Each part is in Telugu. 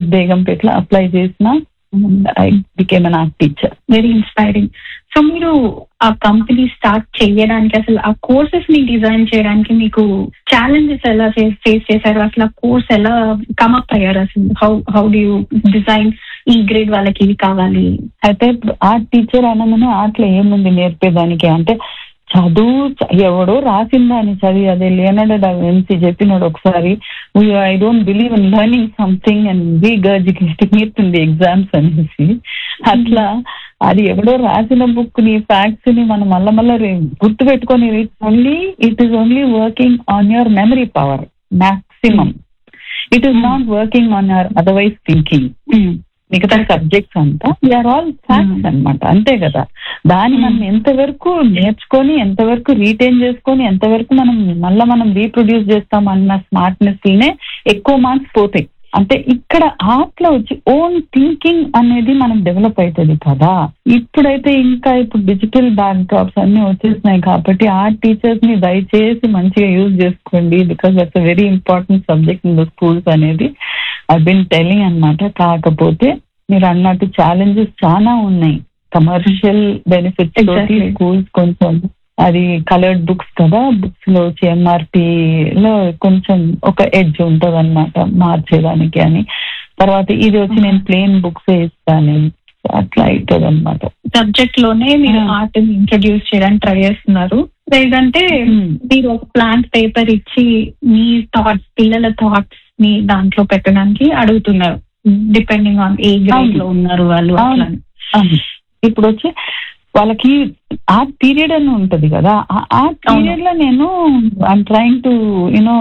బేగంపేటలో అప్లై చేసిన I became an art teacher very inspiring so మీరు ఆ కంపెనీ స్టార్ట్ చేయడానికి అసలు ఆ కోర్సెస్ ని డిజైన్ చేయడానికి మీకు ఛాలెంజెస్ ఎలా ఫేస్ చేశారు అసలు ఆ కోర్స్ ఎలా కమప్ అయ్యారు అసలు how how do you design ఈ గ్రేడ్ వాళ్ళకి ఇది కావాలి అయితే ఇప్పుడు ఆర్ట్ టీచర్ అనగానే ఆర్ట్లో ఏముంది నేర్పేదానికి అంటే చదువు చ- ఎవడో రాసిందా అని చదివి అదే లేనడ ఎంసీ చెప్పినాడు ఒకసారి I don't believe in learning something and be regurgitating it in the exams అనేసి అట్లా అది ఎవడో రాసిన బుక్ ని ఫ్యాక్ట్స్ ని మనం మళ్ళా మళ్ళా గుర్తు పెట్టుకొని it only it is only working on your memory power maximum it is not working on your otherwise thinking మిగతా సబ్జెక్ట్స్ అంతా వీఆర్ ఆల్ ఫ్యాక్ట్స్ Hmm. అన్నమాట అంతే కదా దాన్ని Hmm. మనం ఎంతవరకు నేర్చుకొని ఎంతవరకు రీటైన్ చేసుకొని ఎంతవరకు మనం మళ్ళీ మనం రీప్రొడ్యూస్ చేస్తాం అన్న స్మార్ట్నెస్ నే ఎక్కువ మార్క్స్ పోతాయి అంటే ఇక్కడ ఆర్ట్ లో వచ్చి ఓన్ థింకింగ్ అనేది మనం డెవలప్ అవుతుంది కదా ఇప్పుడైతే ఇంకా ఇప్పుడు డిజిటల్ బ్యాక్ డ్రాప్స్ అన్ని వచ్చేసినాయి కాబట్టి ఆర్ట్ టీచర్స్ ని దయచేసి మంచిగా యూజ్ చేసుకోండి because that's a very important subject in the schools అనేది ఐ బిన్ టెలింగ్ అన్నమాట కాకపోతే మీరు అన్నట్టు ఛాలెంజెస్ చాలా ఉన్నాయి కమర్షియల్ బెనిఫిట్స్ తోటి Exactly. స్కూల్స్ కొంచెం అది కలర్డ్ బుక్స్ కదా బుక్స్ లో వచ్చి ఎంఆర్పి లో కొంచెం ఒక ఎడ్జ్ ఉంటది అనమాట మార్చేదానికి అని తర్వాత ఇది వచ్చి నేను ప్లేన్ బుక్స్ ఇస్తాను అట్లా అవుతుంది అనమాట సబ్జెక్ట్ లోనే మీరు Hmm. ఆర్ట్ ని ఇంట్రడ్యూస్ చేయడానికి ట్రై చేస్తున్నారు లేదంటే మీరు ఒక ప్లాంట్ పేపర్ ఇచ్చి మీ థాట్స్ పిల్లల థాట్స్ ని దాంట్లో పెట్టడానికి అడుగుతున్నారు డిపెండింగ్ ఆన్ ఏ గ్రేడ్ లో ఉన్నారు వాళ్ళు అవును. అట్లా ఇప్పుడు వచ్చి వాళ్ళకి ఆర్ట్ పీరియడ్ అని ఉంటది కదా ఆర్ట్ అవును. పీరియడ్ లో నేను I'm trying to you know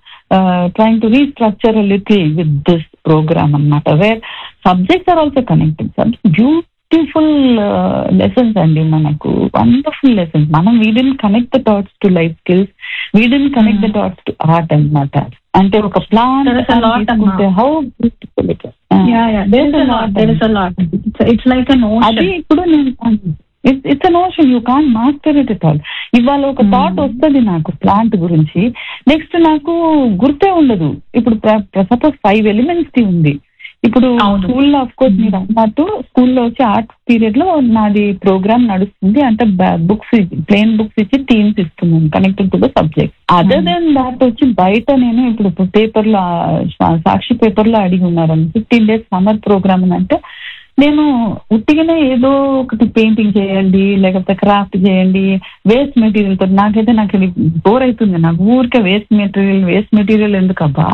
trying to restructure little with this program అన్నమాట where subjects are also connected beautiful lessons అండి మనకు వండర్ఫుల్ లెసన్స్ మనం we then connect the thoughts to life skills we then connect the Hmm. Thoughts to art అన్నమాట అంటే ఒక plan There is a lot, అమ్మా. How beautiful it Yeah, yeah. There is a lot. There is a lot. It's, it's like an అది ocean. ఇప్పుడు నేను it's it's notion you can master it it all ఇవాళ ఒక Hmm. థాట్ వస్తుంది నాకు ప్లాంట్ గురించి నెక్స్ట్ నాకు గుర్తే ఉండదు ఇప్పుడు సపోజ్ ఫైవ్ ఎలిమెంట్స్ కి ఉంది ఇప్పుడు అవును. స్కూల్లో ఆఫ్ కోర్స్ మీరు అన్నట్టు స్కూల్లో వచ్చి ఆర్ట్ పీరియడ్ లో నాది ప్రోగ్రామ్ నడుస్తుంది అంటే బుక్స్ ప్లేన్ బుక్స్ ఇచ్చి థీమ్స్ ఇస్తున్నాను connected to the subject other Hmm. Then that వచ్చి బయట నేను ఇప్పుడు పేపర్ లో ఆ, సాక్షి పేపర్ లో అడిగి ఉన్నారు ఫిఫ్టీన్ డేస్ సమ్మర్ ప్రోగ్రామ్ అని అంటే నేను ఉట్టిగానే ఏదో ఒకటి పెయింటింగ్ చేయండి లేకపోతే క్రాఫ్ట్ చేయండి వేస్ట్ మెటీరియల్ తో నాకైతే నాకు ఇది బోర్ అవుతుంది నాకు ఊరికే వేస్ట్ మెటీరియల్ వేస్ట్ మెటీరియల్ ఎందుకబ్బా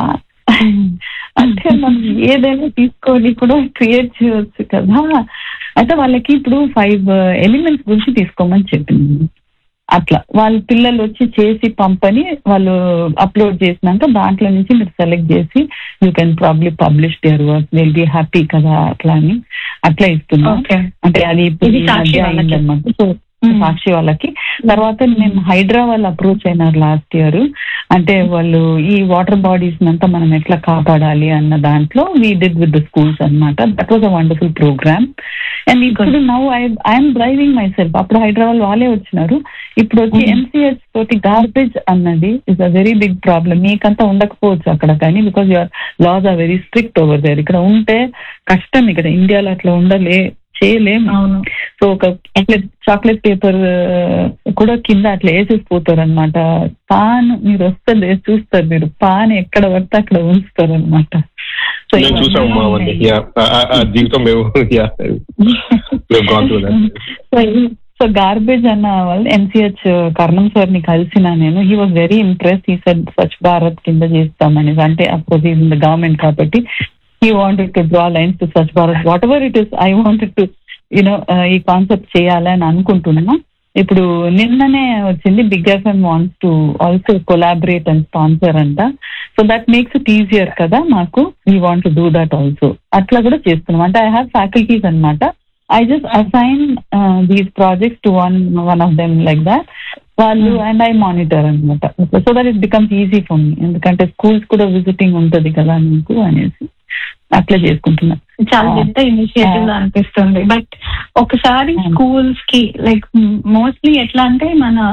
అంటే మనం ఏదైనా తీసుకొని కూడా క్రియేట్ చేయవచ్చు కదా అయితే వాళ్ళకి ఇప్పుడు ఫైవ్ ఎలిమెంట్స్ గురించి తీసుకోమని చెప్పింది అట్లా వాళ్ళ పిల్లలు వచ్చి చేసి పంపని వాళ్ళు అప్లోడ్ చేసినాక దాంట్లో నుంచి మీరు సెలెక్ట్ చేసి you can probably publish their work will be happy కదా అట్లా అని అట్లా ఇస్తున్నా ఓకే అంటే అది ఇప్పుడు ఇది ఈ సాక్షి మధ్య వాళ్ళకి. అయిందన్నమాట. సో సాక్షి వాళ్ళకి తర్వాత నేను హైడ్రా వాళ్ళు అప్రోచ్ అయినారు లాస్ట్ ఇయర్ అంటే వాళ్ళు ఈ వాటర్ బాడీస్ అంతా మనం ఎట్లా కాపాడాలి అన్న దాంట్లో we did with the schools అన్నమాట that was a wonderful programme and ఇప్పుడు now I I'm driving myself అప్పుడు హైదరాబాద్ వాళ్ళే వచ్చినారు ఇప్పుడు వచ్చి Mhm. ఎంసీహెచ్ తోటి గార్బేజ్ అన్నది is a very big problem మీకంతా ఉండకపోవచ్చు అక్కడ కానీ because your laws are very strict over there ఇక్కడ ఉంటే కష్టం ఇక్కడ ఇండియాలో అట్లా ఉండలే చేయలేం అవును సో ఒక చాక్లెట్ చాక్లెట్ పేపర్ కూడా కింద అట్లా వేసేసిపోతారు అనమాట పాన్ మీరు వస్తుంది చూస్తారు మీరు పాన్ ఎక్కడ పడితే అక్కడ ఉంచుతారు అనమాట సో నేను చూసాం మా అవన్నీ యా ఆ జీవితం మేము yeah gone through that. So garbage అన్న వాళ్ళు ఎంసీహెచ్ కర్ణం సార్ ని కలిసిన నేను he was very impress he said Swachh Bharat కింద చేస్తామని అంటే అఫ్కోర్స్ ఇన్ ద గవర్నమెంట్ కాబట్టి he wanted to draw lines to Swachh Bharat whatever it is I wanted to you know ఈ కాన్సెప్ట్ చేయాలని అనుకుంటున్నా ఇప్పుడు నిన్ననే వచ్చింది big FM wants to also collaborate and sponsor అంట so that makes it easier కదా మాకు we want do that also అట్లా కూడా చేస్తున్నాం అంటే ఐ హ్యావ్ ఫ్యాకల్టీస్ అన్నమాట I just assign these projects to one one of them like that వాళ్ళు Hmm. అండ్ ఐ మానిటర్ అనమాట so that it becomes easy for me ఎందుకంటే స్కూల్స్ కూడా విజిటింగ్ ఉంటది కదా మీకు అనేసి అట్లా చేసుకుంటున్నా చాలా Ah. పెద్ద ఇనిషియేటివ్ Ah. అనిపిస్తుంది బట్ ఒకసారి Hmm. స్కూల్స్ కి లైక్ మోస్ట్లీ ఎట్లా అంటే మన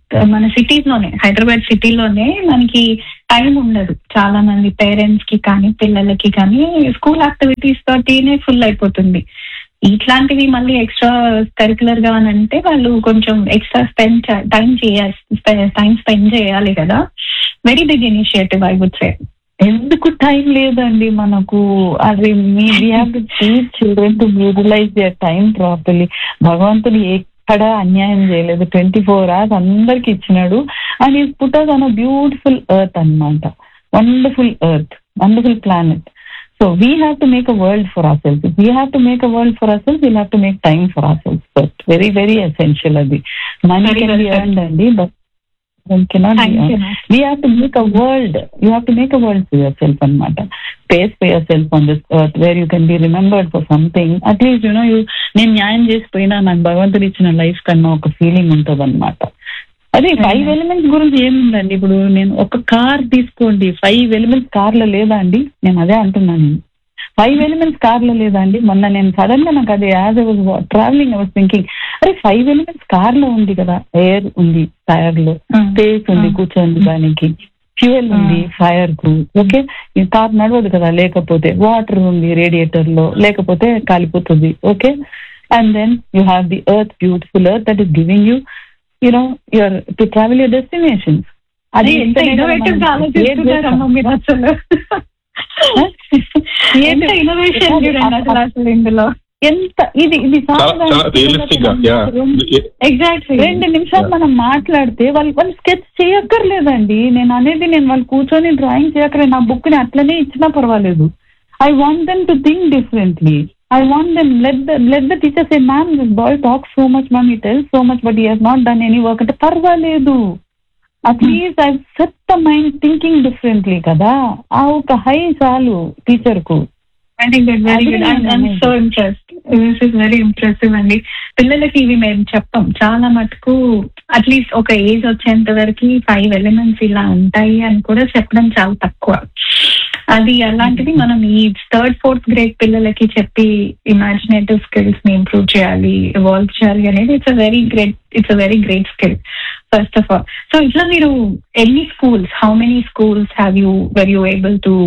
మన సిటీస్ లోనే హైదరాబాద్ సిటీలోనే మనకి టైం ఉండదు చాలా మంది పేరెంట్స్ కి కానీ పిల్లలకి కానీ స్కూల్ యాక్టివిటీస్ తోటినే ఫుల్ అయిపోతుంది ఇట్లాంటివి మళ్ళీ ఎక్స్ట్రా కరికులర్ గా అని అంటే వాళ్ళు కొంచెం ఎక్స్ట్రా స్పెండ్ టైం చేయాలి టైం స్పెండ్ చేయాలి కదా very big initiative I would say ఎందుకు టైం లేదండి మనకు అది మీ we have to teach children to utilise their time properly భగవంతుడు ఎక్కడ అన్యాయం చేయలేదు ట్వంటీ ఫోర్ అవర్స్ అందరికి ఇచ్చినాడు అండ్ ఈ పుట్టస్ అన్ బ్యూటిఫుల్ ఎర్త్ అన్నమాట wonderful earth wonderful planet so we have to make a world for ourselves we have to make a world for ourselves we have to make time for ourselves first very very essential అది money Very can well be said. Earned అండి but cannot be thank you we have to make a world you have to make a world for yourself anamata space for yourself on this earth where you can be remembered for something at least you know you నేను న్యాయం చేసిపోయినా నాకు భగవంతుడు ఇచ్చిన లైఫ్ కన్నా ఒక ఫీలింగ్ ఉంటుంది అనమాట అదే ఫైవ్ ఎలిమెంట్స్ గురించి ఏముందండి ఇప్పుడు నేను ఒక కార్ తీసుకోండి ఫైవ్ ఎలిమెంట్స్ కార్ లో లేదా అండి నేను అదే అంటున్నాను ఫైవ్ ఎలిమెంట్స్ కార్ లో లేదా అండి మొన్న నేను సడన్ గా నాకు అది as I was travelling I was thinking అరే ఫైవ్ ఎలిమెంట్స్ కార్ లో ఉంది కదా ఎయిర్ ఉంది టైర్ లో స్పేస్ ఉంది Mm. కూర్చోండి దానికి ఫ్యూయల్ ఉంది Mm. ఫైర్ కు ఓకే ఈ కార్ నడవదు కదా లేకపోతే వాటర్ ఉంది రేడియేటర్ లో లేకపోతే కాలిపోతుంది okay and then you have the earth beautiful earth that is giving you you know your to travel your destinations అది ఎంత ఇన్నోవేటివ్ గా ఆలోచిస్తున్నారమ్మా మీరు అసలు ఎంత ఇన్నోవేషన్ చూడండి అసలు అసలు ఇందులో ఎంత ఇది ఇది చాలా చాలా రియలిస్టిక్ గా యా ఎగ్జాక్ట్లీ రెండు నిమిషాలు మనం మాట్లాడితే వాళ్ళు వాళ్ళు స్కెచ్ చేయక్కర్లేదండి నేను అనేది నేను వాళ్ళు కూర్చొని డ్రాయింగ్ చేయక్కర్లేదు నా బుక్ ని అట్లనే ఇచ్చినా పర్వాలేదు I want them to think differently I want them let the let the teachers ఏ ma'am this boy talk so much ma'am he tell so much but he has not done any work అంటే పర్వాలేదు at least I set the mind thinking differently కదా ఆ ఒక హై చాలు టీచర్ కు వెరీ గుడ్ వెరీ గుడ్ అది ఐఎమ్ నేను so impressed this is very impressive అండి పిల్లలకి ఇవి మేము చెప్పం చాలా మటుకు అట్లీస్ట్ ఒక ఏజ్ వచ్చేంత వరకు ఫైవ్ ఎలిమెంట్స్ ఇలా ఉంటాయి అని కూడా చెప్పడం చాలా తక్కువ అది అలాంటిది మనం ఈ థర్డ్ ఫోర్త్ గ్రేడ్ పిల్లలకి చెప్పి ఇమాజినేటివ్ స్కిల్స్ ని ఇంప్రూవ్ చేయాలి ఎవాల్వ్ చేయాలి అనేది it's a very great it's a very great skill first of all so ఇట్లా మీరు ఎన్ని schools how many schools have you were you able to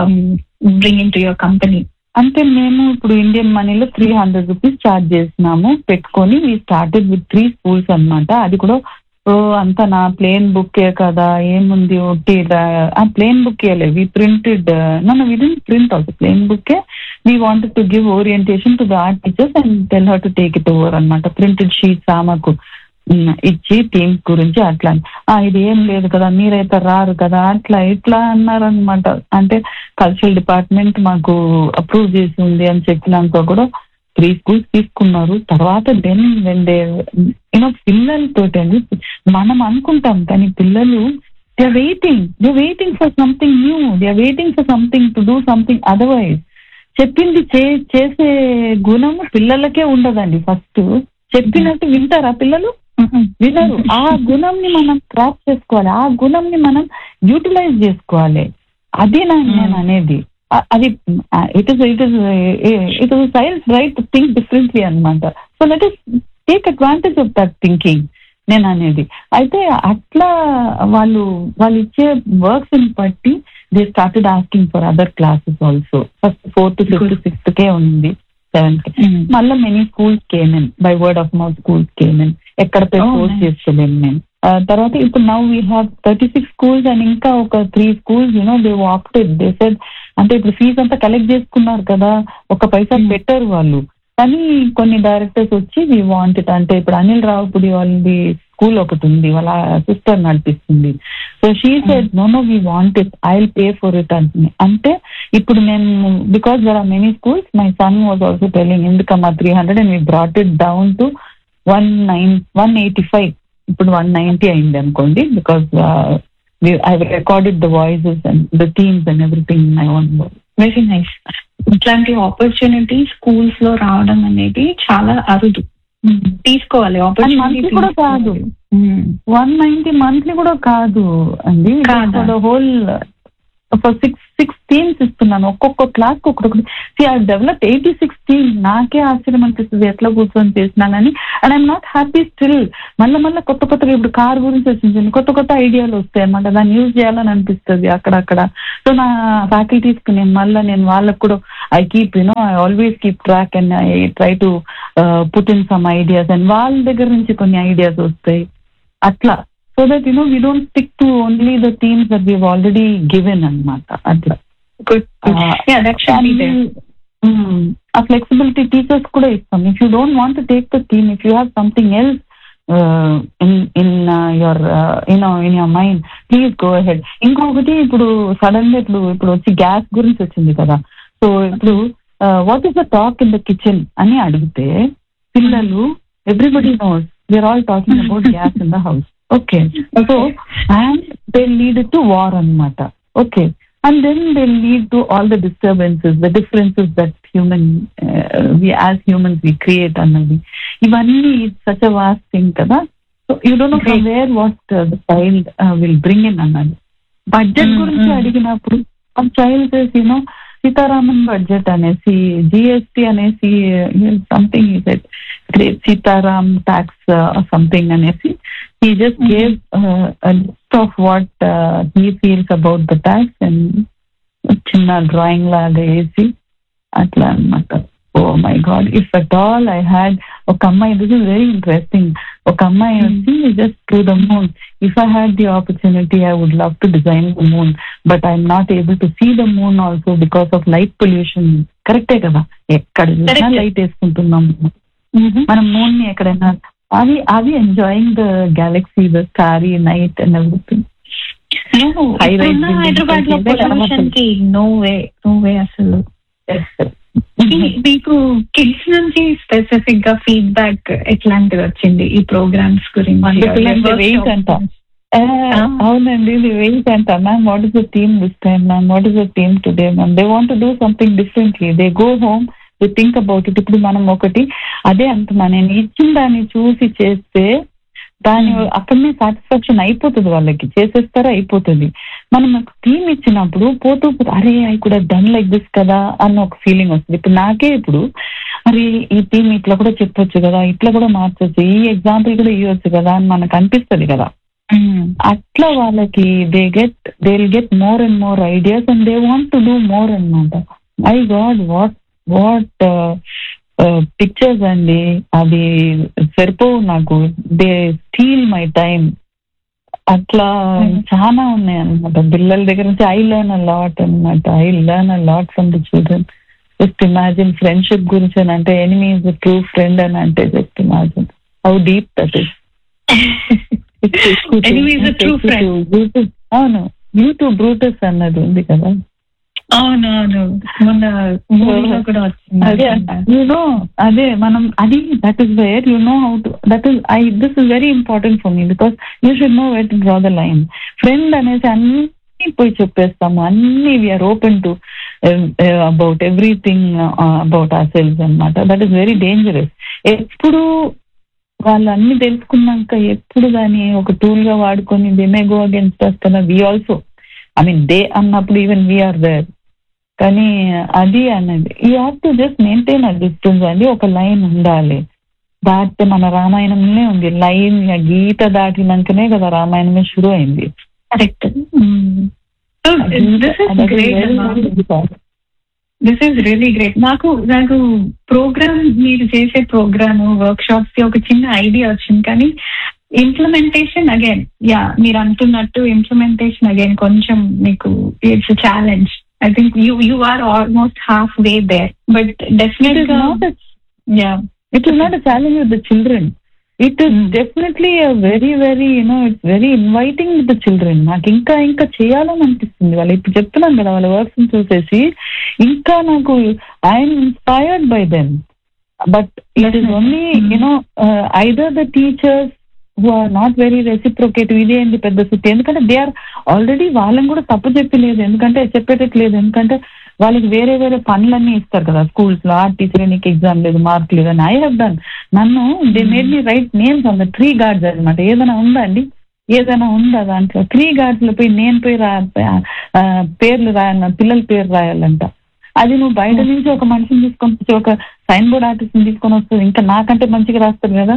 bring in to your company అంటే మేము ఇప్పుడు ఇండియన్ మనీలో త్రీ హండ్రెడ్ రూపీస్ ఛార్జ్ చేసినాము పెట్టుకొని we started with three schools అన్నమాట అది కూడా ఓ అంత నా ప్లేన్ బుక్కే కదా ఏముంది ఒట్టి రా- ఆ ప్లేన్ బుక్ వి ప్రింటెడ్ నన్ను we didn't print also plain బుక్కే we wanted to give orientation to the art teachers and tell her to take it over అనమాట ప్రింటెడ్ షీట్స్ ఆమెకు ఉమ్, ఇచ్చి టీమ్స్ గురించి అట్లా ఆ ఇది ఏం లేదు కదా మీరైతే రారు కదా అట్లా ఇట్లా అన్నారనమాట అంటే కల్చరల్ డిపార్ట్మెంట్ మాకు అప్రూవ్ చేసి ఉంది అని చెప్పినాక కూడా త్రీ స్కూల్స్ తీసుకున్నారు తర్వాత దెన్ వెన్ దే యూనో పిల్లలతోటి అండి మనం అనుకుంటాం కానీ పిల్లలు they waiting they waiting for something new they waiting for something to do something otherwise చెప్పింది చే- చేసే గుణము పిల్లలకే ఉండదండి ఫస్ట్ చెప్పినట్టు వింటారా పిల్లలు వినరు ఆ గుణంని మనం క్రాప్ చేసుకోవాలి ఆ గుణంని మనం యూటిలైజ్ చేసుకోవాలి అది నా నేను అనేది అ- అది it is it is it is science right think differently అనమాట so let is take advantage of that thinking నేను అనేది అయితే అట్లా వాళ్ళు వాళ్ళు ఇచ్చే వర్క్స్ ని బట్టి they started asking for other classes also first fourth fifth sixth కే ఉంది సెవెంత్ మళ్ళీ many schools came in by word of mouth schools came in ఎక్కడ Oh, పోస్ట్ nice. చేసుకోలేము మేము ఆ, తర్వాత ఇప్పుడు now we have thirty six schools and ఇంకా ఒక three schools you know they walked they said అంటే ఇప్పుడు ఫీజు అంతా కలెక్ట్ చేసుకున్నారు కదా ఒక పైసా Hmm. పెట్టారు వాళ్ళు కానీ కొన్ని డైరెక్టర్స్ వచ్చి వీ వాంట్ ఇట్ అంటే ఇప్పుడు అనిల్ రావుపుడి వాళ్ళది స్కూల్ ఒకటి ఉంది వాళ్ళ సిస్టర్ నడిపిస్తుంది so she said no no we want it I will pay for it అంటే అంటే ఇప్పుడు నేను because there are many schools my son was also telling ఎందుకమ్మా three hundred and we brought it down to one nine one eighty five ఇప్పుడు వన్ నైన్టీ అయింది అనుకోండి because I recorded the voices and the themes and everything my own very nice ఇట్లాంటి ఆపర్చునిటీ స్కూల్స్ లో రావడం అనేది చాలా అరుదు తీసుకోవాలి monthly కూడా కాదు. ఆపర్చునిటీ వన్ నైన్టీ మంత్లీ కూడా కాదు అండి కాదా? The whole for six six teams ఇస్తున్నాను ఒక్కొక్క క్లాస్ ఒక్కొక్కటి see I develop eighty six team నాకే ఆశ్చర్యం అనిపిస్తుంది ఎట్లా కూర్చొని చేసినానని and I'm not happy still మళ్ళీ మళ్ళీ కొత్త కొత్తగా ఇప్పుడు కార్ గురించి వచ్చింది కొత్త కొత్త ఐడియాలు వస్తాయి అన్నమాట దాన్ని యూజ్ చేయాలని అనిపిస్తుంది అక్కడక్కడ సో నా ఫ్యాకల్టీస్ కి నేను మళ్ళీ నేను వాళ్ళకు కూడా I keep you know I always keep track and I try to put in some ideas and వాళ్ళ దగ్గర నుంచి కొన్ని ఐడియాస్ వస్తాయి అట్లా so that you know we don't stick to only the teams that we already given అనమాట అట్లా good yeah that should be there ఆ ఫ్లెక్సిబిలిటీ టీచర్స్ కూడా ఇస్తాం if you don't want take the team if you have something else in in your you know in your mind please go ahead ఇంకొకటి ఇప్పుడు సడన్ గా ఇప్పుడు ఇప్పుడు వచ్చి గ్యాస్ గురించి వచ్చింది కదా సో ఇప్పుడు what is the talk in the kitchen అని అడిగితే పిల్లలు everybody knows we are all talking about gas in the house okay so and they lead to war అనమాట okay and then they lead to all the disturbances, the differences that human, uh, we as humans we create అన్నది ఇవన్నీ సచ్ అ వాస్ట్ థింగ్ కదా so you don't know from where what the child will bring in అన్నది బడ్జెట్ Mm, గురించి mm. అడిగినప్పుడు చైల్డ్ యూనో సీతారామన్ బడ్జెట్ అనేసి జిఎస్టి అనేసి something great Sitaram tax something అనేసి he just Mhm. gave uh, a list of what uh, he feels about the tax and చిన్న డ్రాయింగ్ లాగా వేసి అట్లా అనమాట oh my God if at all I had ఒక అమ్మాయి దిస్ ఇస్ వెరీ ఇంట్రెస్టింగ్ ఒక అమ్మాయి వచ్చి just to the moon if I had the opportunity I would love to design the moon but I'm not able to see the moon also because of light pollution కరెక్టే కదా ఎక్కడ చూసినా Correct. లైట్ వేసుకుంటున్నాం మనం మూన్ ని ఎక్కడైనా అది అది enjoying the galaxy the starry night and everything High rise buildings Hyderabad లో అయితే ఇవే పొల్యూషన్ కి నో వే నో వే అసలు మీ- మీకు కిడ్స్ నుంచి స్పెసిఫిక్ గా ఫీడ్బ్యాక్ ఎట్లాంటిది వచ్చింది ఈ programmes Wonderful and the weight అంట. అవునండి ఇది వెయిట్ అంట ma'am what is the team this time ma'am what is the team today ma'am they want do something differently they go home they think about it ఇప్పుడు మనం ఒకటి అదే అంటున్నా నేను ఇచ్చిన దాన్ని చూసి చేస్తే దాని Hmm. అక్కడనే సాటిస్ఫాక్షన్ అయిపోతుంది వాళ్ళకి చేసేస్తారా అయిపోతుంది మనం ఒక టీమ్ ఇచ్చినప్పుడు పోతూ పోతూ అరే ఐ కూడా డన్ లైక్ దిస్ కదా అన్న ఒక ఫీలింగ్ వస్తుంది ఇప్పుడు నాకే ఇప్పుడు అరే ఈ టీం ఇట్లా కూడా చెప్పొచ్చు కదా ఇట్లా కూడా మార్చొచ్చు ఈ ఎగ్జాంపుల్ కూడా ఇవ్వచ్చు కదా అని మనకు అనిపిస్తుంది కదా అట్లా వాళ్ళకి they get they will get more and more ideas and they want to do more అనమాట I got what what pictures అండి అది సరిపోవు నాకు దే స్టీల్ మై టైం అట్లా Mhm. చాలా ఉన్నాయి అనమాట పిల్లల దగ్గర నుంచి ఐ లర్న్ అ లాట్ అనమాట I learn a lot from the children just imagine friendship గురించి అని అంటే ఎనిమీ ఇస్ ట్రూ ఫ్రెండ్ అని అంటే just imagine how deep that is Enemy is a true friend. అవును యూట్యూబ్ బ్రూటస్ అన్నది ఉంది కదా అవును అవును మొన్న మూవీలో కూడా అదే వచ్చింది యూనో అదే మనం అది that is where you know how to that is I this is very important for me because you should know where draw the line friend అనేసి అన్ని పోయి చెప్పేస్తాము అన్ని we are open to about everything about ourselves అనమాట దట్ ఈస్ వెరీ డేంజరస్ ఎప్పుడు వాళ్ళు అన్ని తెలుసుకున్నాక ఎప్పుడు దాన్ని ఒక టూల్ గా వాడుకొని they may go against us కదా we also I mean they అన్నప్పుడు ఈవెన్ వీఆర్ దేర్ కానీ అది అన్నది you have to just maintain a distance అండి ఒక లైన్ ఉండాలి దాటితే మన రామాయణంలోనే ఉంది లైన్ గీత దాటినాకనే కదా రామాయణమే షురు అయింది correct this is great this is really great నాకు నాకు ప్రోగ్రామ్ మీరు చేసే ప్రోగ్రామ్ వర్క్ షాప్స్ కి ఒక చిన్న ఐడియా వచ్చింది కానీ ఇంప్లిమెంటేషన్ అగైన్ యా మీరు అంటున్నట్టు ఇంప్లిమెంటేషన్ అగైన్ కొంచెం మీకు it's challenge I think you you are almost half way there but definite గా yeah it is not a challenge with the children it is Hmm. Definitely very very you know it's very inviting with the children నాకు ఇంకా ఇంకా చేయాలని అనిపిస్తుంది వాళ్ళు ఇప్పుడు చెప్తున్నాను కదా వాళ్ళ వర్క్స్ చూసేసి ఇంకా నాకు I'm inspired by them but it is Definitely. Only Hmm. You know either the teachers who are not very reciprocative ఇదే అండి పెద్ద స్థితి ఎందుకంటే దే ఆర్ ఆల్రెడీ వాళ్ళని కూడా తప్పు చెప్పి లేదు ఎందుకంటే చెప్పేటట్టు లేదు ఎందుకంటే వాళ్ళకి వేరే వేరే పనులన్నీ ఇస్తారు కదా స్కూల్స్ లో ఆ టీచర్ నీకు ఎగ్జామ్ లేదు మార్క్ లేదు అని ఐ హావ్ డన్ నన్ను they made me write names on the tree guards అనమాట ఏదైనా ఉందా అండి ఏదైనా ఉందా దాంట్లో త్రీ గార్డ్స్ లో పోయి నేను పోయి రా ఆ, పేర్లు రాయాల పిల్లల పేరు రాయాలంట అది నువ్వు బయట నుంచి ఒక మనిషిని తీసుకొని వచ్చి ఒక సైన్ బోర్డ్ ఆర్టిస్ట్ తీసుకొని వస్తుంది ఇంకా నాకంటే మంచిగా రాస్తారు కదా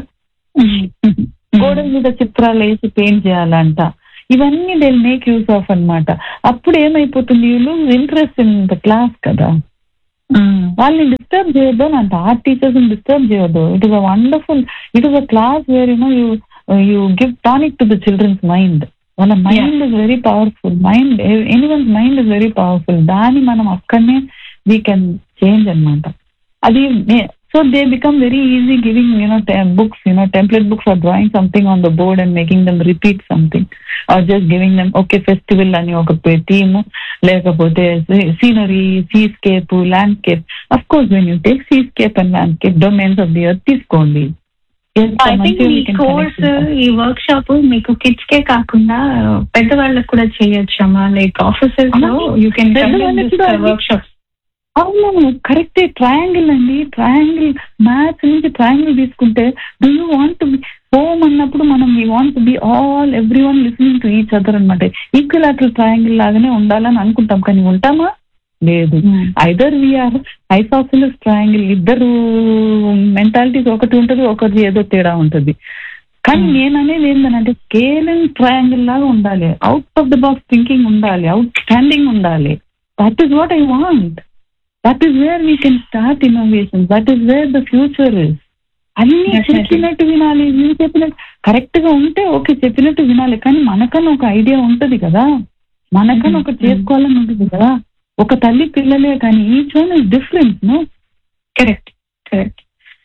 గోడల మీద చిత్రాలు వేసి పెయింట్ చేయాలంట ఇవన్నీ దే మేక్ యూస్ ఆఫ్ అన్నమాట అప్పుడు ఏమైపోతుంది you lose interest in the class కదా వాళ్ళని డిస్టర్బ్ చేయొద్దు అని అంట ఆర్ట్ టీచర్స్ డిస్టర్బ్ చేయొద్దు it is a wonderful it is a class where you know you you give tonic to the children's mind వాళ్ళ mind is very powerful mind anyone's mind is very powerful దాన్ని మనం అక్కడనే వీ కెన్ చేంజ్ అన్నమాట అది so they become very easy giving you know books you know template books or drawing something on the board and making them repeat something or just giving them okay festival అని ఒక థీమ్ లేకపోతే scenery seascape landscape of course when you take seascape and landscape domains of the earth తీసుకోండి ఎంత ఐ థింక్ మంచిగా ఈ we can course connect with them. ఈ వర్క్ షాప్ మీకు కిడ్స్ కే కాకుండా పెద్దవాళ్ళకి కూడా చేయొచ్చమ్మా లైక్ ఆఫీసెస్ లో యూ కెన్ పెద్దవాళ్ళకి కూడా అది- వర్క్ షాప్ అవును కరెక్టే ట్రయాంగిల్ అండి ట్రయాంగిల్ మ్యాథ్స్ నుంచి ట్రయాంగిల్ తీసుకుంటే do you want be home అన్నప్పుడు మనం we want be all every one listening to each other అనమాట ఈక్వలాటరల్ ట్రయాంగిల్ లాగానే ఉండాలని అనుకుంటాం కానీ ఉంటామా లేదు ఐదర్ వీఆర్ ఐసాఫిలస్ ట్రయాంగిల్ ఇద్దరు మెంటాలిటీస్ ఒకటి ఉంటుంది ఒకటి ఏదో తేడా ఉంటుంది కానీ Hmm. నేను అనేది ఏంటంటే స్కేల్ అండ్ ట్రయాంగిల్ లాగా ఉండాలి out of the box thinking ఉండాలి అవుట్ స్టాండింగ్ ఉండాలి that is what I want that is where we can start innovation that is where the future is అన్ని Definitely. చెప్పినట్టు వినాలి నువ్వు చెప్పినట్టు కరెక్ట్ గా ఉంటే ఓకే చెప్పినట్టు వినాలి కానీ మనకన్నా ఒక ఐడియా ఉంటది కదా మనకన్నా ఒకటి Mhm. చేసుకోవాలని ఉంటుంది కదా ఒక తల్లి పిల్లలే కానీ each one is different no correct correct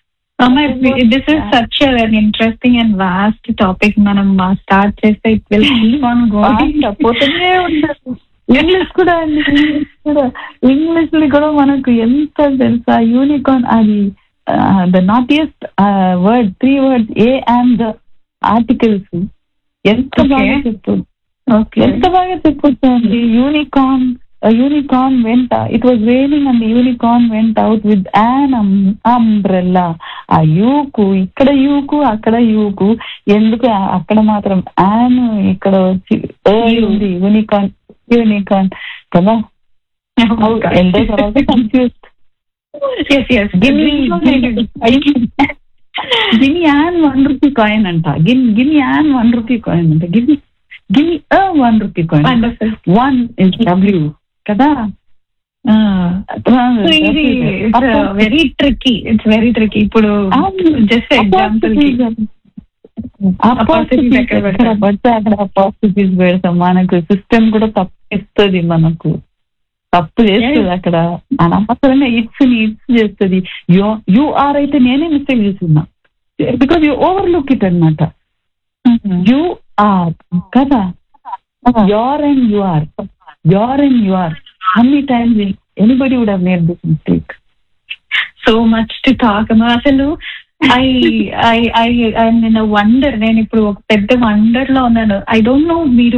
this is such an interesting and vast topic మనం స్టార్ట్ చేస్తే it will keep on going పోతూనే ఉంటారు ఇంగ్లీష్ కూడా అండి ఇంగ్లీష్ కూడా ఇంగ్లీష్ లో కూడా మనకు ఎంత తెలుసా యూనికాన్ అది the naughtiest word three words a and the articles ఎంత Okay. బాగా చెప్పు ఓకే ఎంత బాగా చెప్పొచ్చు అండి unicorn unicorn went it was raining and unicorn went out with an umbrella ఆ యూకు ఇక్కడ యూకు అక్కడ యూకు ఎందుకు ఆ- అక్కడ మాత్రం యాన్ ఇక్కడ వచ్చి ఏ You. ఉంది యూనికాన్ యూనికాన్ కదా ఎంతో తర్వాత కన్ఫ్యూజ్ ఎస్ ఎస్ గిన్ని గిన్ని యాన్ వన్ రూపీ కాయిన్ అంట గిన్ గిన్ని యాన్ వన్ రూపీ కాయిన్ అంట గిన్ని గిన్ని one rupee coin wonderful one is W కదా సో ఇది very tricky it's very tricky ఇప్పుడు జస్ట్ ఎగ్జాంపుల్ కి Apostrophes ఎక్కడ ఎక్కడ పడితే అక్కడ అపాసిటీస్ పెడతాం మనకు సిస్టమ్ కూడా తప్పిస్తుంది మనకు తప్పు చేస్తుంది Yes. అక్కడ అనవసరంగా ఇట్స్ ని ఇట్స్ చేస్తుంది యు యు ఆర్ అయితే నేనే మిస్టేక్ చేస్తున్నా because you overlook it అనమాట యు ఆర్ కదా your and you are your and you are అన్ని times anybody would have made this mistake so much to talk అసలు ఐ ఐ ఐ నేను వండర్ నేను ఇప్పుడు ఒక పెద్ద వండర్ లో ఉన్నాను ఐ డోంట్ నో మీరు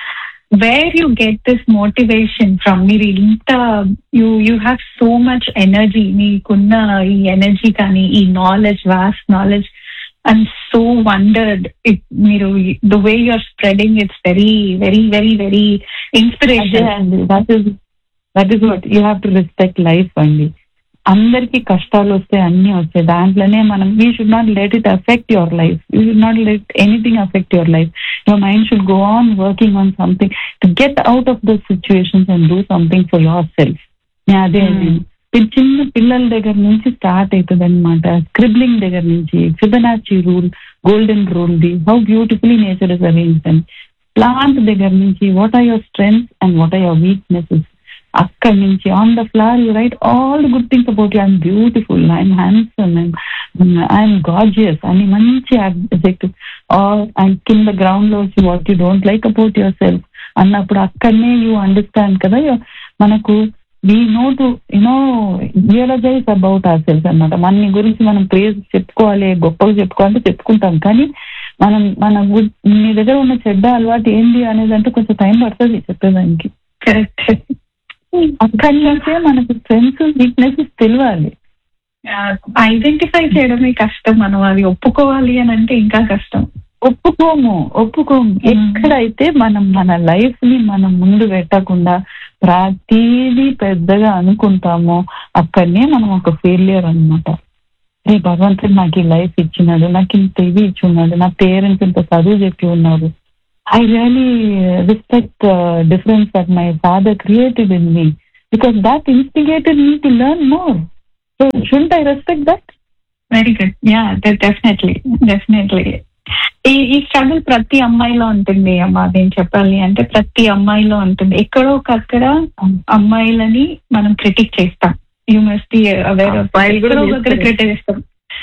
where you get this motivation from మీరు ఇంత you you have so much energy మీకున్న ఈ ఎనర్జీ కానీ ఈ knowledge vast knowledge I'm so wondered it మీరు the way you're spreading it's very very very very inspiration that is that is what you have to respect life అండి అందరికి కష్టాలు వస్తాయి అన్ని వస్తాయి దాంట్లోనే మనం you should not let it affect your life you should not let anything affect your life your mind should go on working on something to get out of the situations and do something for your self అదే Hmm. ఇది చిన్న పిల్లల దగ్గర నుంచి స్టార్ట్ అవుతుంది అనమాట స్క్రిబ్లింగ్ దగ్గర నుంచి Fibonacci rule golden rule the how beautifully nature is arrange and plant దగ్గర నుంచి what are your strengths and what are your weaknesses అక్కడి నుంచి on the flower you write all the good things about you I'm beautiful I'm handsome I'm gorgeous అని మంచి అబ్జెక్టివ్ ఆర్ అండ్ కింద గ్రౌండ్ లో వచ్చి what you don't like about yourself అన్నప్పుడు అక్కడనే యూ అండర్స్టాండ్ కదా you- మనకు we know to you know realize about our self అనమాట మన గురించి మనం ప్రేజ్ చెప్పుకోవాలి గొప్పగా చెప్పుకోవాలంటే చెప్పుకుంటాం కానీ మనం మన గుడ్ మీ దగ్గర ఉన్న చెడ్డ అలవాటు ఏంటి అనేది అంటే కొంచెం టైం పడుతుంది చెప్పేదానికి కరెక్ట్ అక్కడి నుంచే మనకు స్ట్రెంగ్స్ వీక్నెసెస్ తెలియాలి ఐడెంటిఫై చేయడమే కష్టం మనం అది ఒప్పుకోవాలి అని అంటే ఇంకా కష్టం ఒప్పుకోము ఒప్పుకోము ఎక్కడైతే మనం మన లైఫ్ ని మనం ముందు పెట్టకుండా ప్రతిదీ పెద్దగా అనుకుంటామో అక్కడనే మనం ఒక ఫెయిలియర్ అన్నమాట రే భగవంతుడు నాకు ఈ లైఫ్ ఇచ్చినాడు నాకు ఇంత ఇది ఇచ్చి ఉన్నాడు నా పేరెంట్స్ ఇంత చదువు చెప్పి ఉన్నారు I really respect difference that my father created in me because that instigated me to learn more so షుంట్ I respect that very good yeah definitely definitely ఈ ఈ స్ట్రగుల్ ప్రతి అమ్మాయిలో ఉంటుంది అమ్మా నేను చెప్పాలి అంటే ప్రతి అమ్మాయిలో ఉంటుంది ఎక్కడో ఒకక్కడ అమ్మాయిలని మనం క్రిటిక్ చేస్తాం యూ మస్ట్ బి అవేర్ అబ్బాయిలు కూడా ఎక్కడో ఒకక్కడ చేస్తారు. క్రిటిక్ చేస్తాం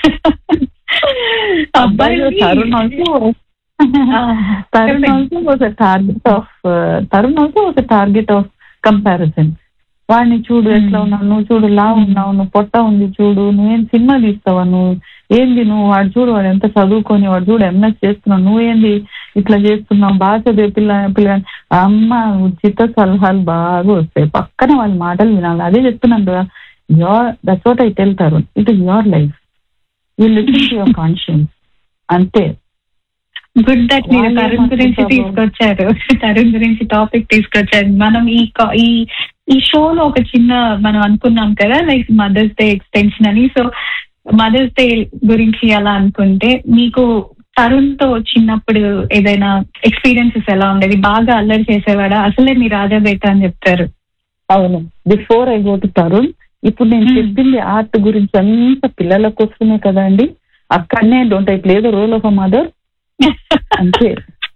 అబ్బాయిలు Tarun also Tarun also was a target of uh, Tarun also was a target of comparison వాడిని చూడు ఎట్లా ఉన్నావు నువ్వు చూడు లా ఉన్నావు నువ్వు పొట్ట ఉంది చూడు నువ్వేం సినిమా తీస్తావా నువ్వు ఏంది నువ్వు వాడు చూడు వాడు ఎంత చదువుకొని వాడు చూడు ఎంఎస్ చేస్తున్నావు నువ్వేంది ఇట్లా చేస్తున్నావు బాగా చదివే పిల్ల పిల్ల అమ్మ ఉచిత సలహాలు బాగా వస్తాయి పక్కన వాళ్ళ మాటలు వినాలి అదే చెప్తున్నాను కదా your that's what I tell Tarun it is your life you listen to your conscience అంతే గుడ్ దట్ మీరు వాళ్ళే తరుణ్ గురించి మాట్లాడతారు. తీసుకొచ్చారు తరుణ్ గురించి టాపిక్ తీసుకొచ్చారు మనం ఈ కా- ఈ ఈ షోలో ఒక చిన్న మనం అనుకున్నాం కదా లైక్ మదర్స్ డే ఎక్స్టెన్షన్ అని సో మదర్స్ డే గురించి అలా అనుకుంటే మీకు తరుణ్ తో చిన్నప్పుడు ఏదైనా ఎక్స్పీరియన్సెస్ ఎలా ఉండేది బాగా అల్లరి చేసేవాడా అసలే మీ రాజా బేట అని చెప్తారు అవును before I go to Tarun ఇప్పుడు నేను Hmm. చెప్పింది ఆర్ట్ గురించి అంత పిల్లల కోసమే కదండి అక్కడనే don't I play the role of a mother అంతే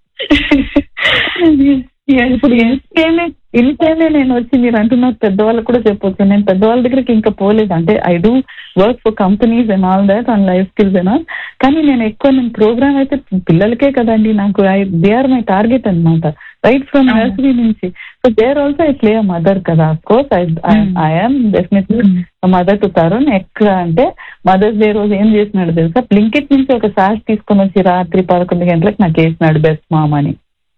ఇప్పుడు ఇంతేనే ఇంతేనే నేను వచ్చి మీరు అంటున్నారు పెద్దవాళ్ళకు కూడా చెప్పొచ్చు నేను పెద్దవాళ్ళ దగ్గరికి ఇంకా పోలేదు అంటే I do work for companies and all that and life skills and all కానీ నేను ఎక్కువ నేను ప్రోగ్రామ్ అయితే పిల్లలకే కదండి నాకు I they are my target అన్నమాట రైట్ ఫ్రమ్ అవును. నర్సరీ నుంచి so there also I play mother కదా of course I Hmm. I'm definitely mother to Tarun ఎక్కడ అంటే మదర్స్ డే రోజు ఏం చేసినాడు తెలుసా బ్లింకెట్ నుంచి ఒక సాస్ తీసుకొని వచ్చి రాత్రి పదకొండు గంటలకు నాకు వేసినాడు బెస్ట్ మామ్ అని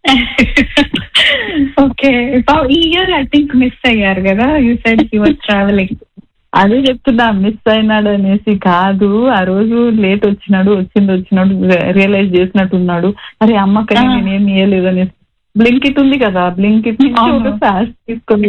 ఓకే ఈ ఇయర్ ఐ థింక్ మిస్ అయ్యారు కదా you side you was travelling అదే చెప్తున్నా మిస్ అయినాడు అనేసి కాదు ఆ రోజు లేట్ వచ్చినాడు వచ్చింది వచ్చినాడు రియలైజ్ చేసినట్టున్నాడు అరే అమ్మకని ఆ. నేనేం ఇయ్యలేదు అనేసి బ్లింకిట్ ఉంది కదా బ్లింకిట్ నుంచి అవును. ఒక సాస్ తీసుకొని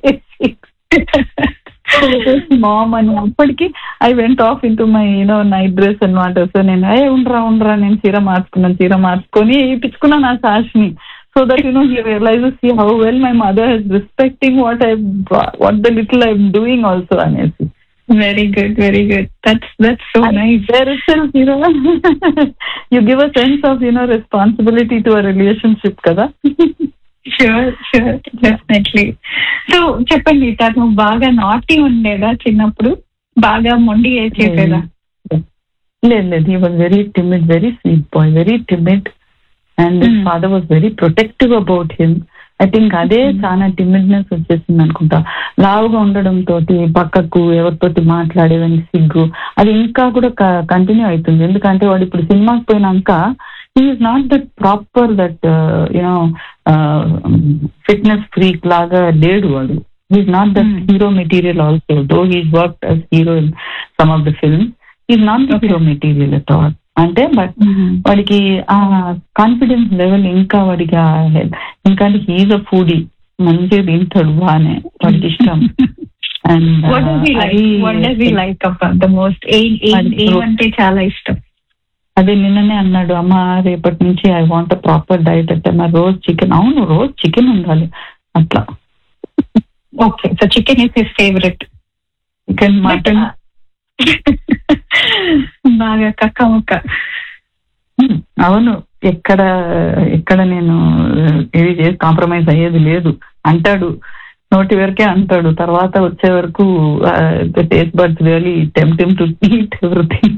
మామ్ అని అప్పటికి I went off into my you know night dress అనమాట సో నేను ఏ ఉండరా ఉండరా నేను చీర మార్చుకున్నాను చీర మార్చుకొని ఇప్పించుకున్నాను ఆ సాస్ ని so that you know he realizes see how well my mother he's respecting what I what the little I'm doing also అనేసి very good very good that's that's so nice there itself, you know, you give a sense of, you know, responsibility to a relationship కదా షూర్ షూర్ డెఫినెట్లీ సో చెప్పండి తను బాగా నాటి ఉండేదా చిన్నప్పుడు బాగా మొండి చేసేదా లేదు లేదు he was very timid very sweet boy very timid and Hmm. Father was very protective about him I think అదే Hmm. చాలా టిమిడ్నెస్ వచ్చేసింది అనుకుంటా లావుగా ఉండడం తోటి పక్కకు ఎవరితోటి మాట్లాడేదని సిగ్గు అది ఇంకా కూడా కంటిన్యూ అవుతుంది ఎందుకంటే వాడు ఇప్పుడు సినిమాకి పోయినాక is not that proper that you know fitness freak లాగా లేడు వాడు is not that Hmm. Hero material also though he's work as hero in some of the film is not the Okay. Hero material at all అంటే బట్ వాడికి ఆ కాన్ఫిడెన్స్ లెవెల్ ఇంకా వాడికి ఆ head- ఇంకా హీజ్ అ ఫుడీ మంచిగా తింటాడు బాగానే వాడికి ఇష్టం and what does he like what does he like అప్ప ద మోస్ట్ అది ఏమంటే చాలా ఇష్టం అదే నిన్ననే అన్నాడు అమ్మ రేపటి నుంచి ఐ వాంట్ ప్రాపర్ డైట్ అంటే మరి రోజు చికెన్ అవును రోజు చికెన్ ఉండాలి అట్లా okay so chicken is his favourite chicken mutton బాగా కక్క ముక్క అవును ఎక్కడ ఎక్కడ నేను ఇది చేసి కాంప్రమైజ్ అయ్యేది లేదు అంటాడు నోటి వరకే అంటాడు తర్వాత వచ్చే వరకు taste buds really tempting to eat everything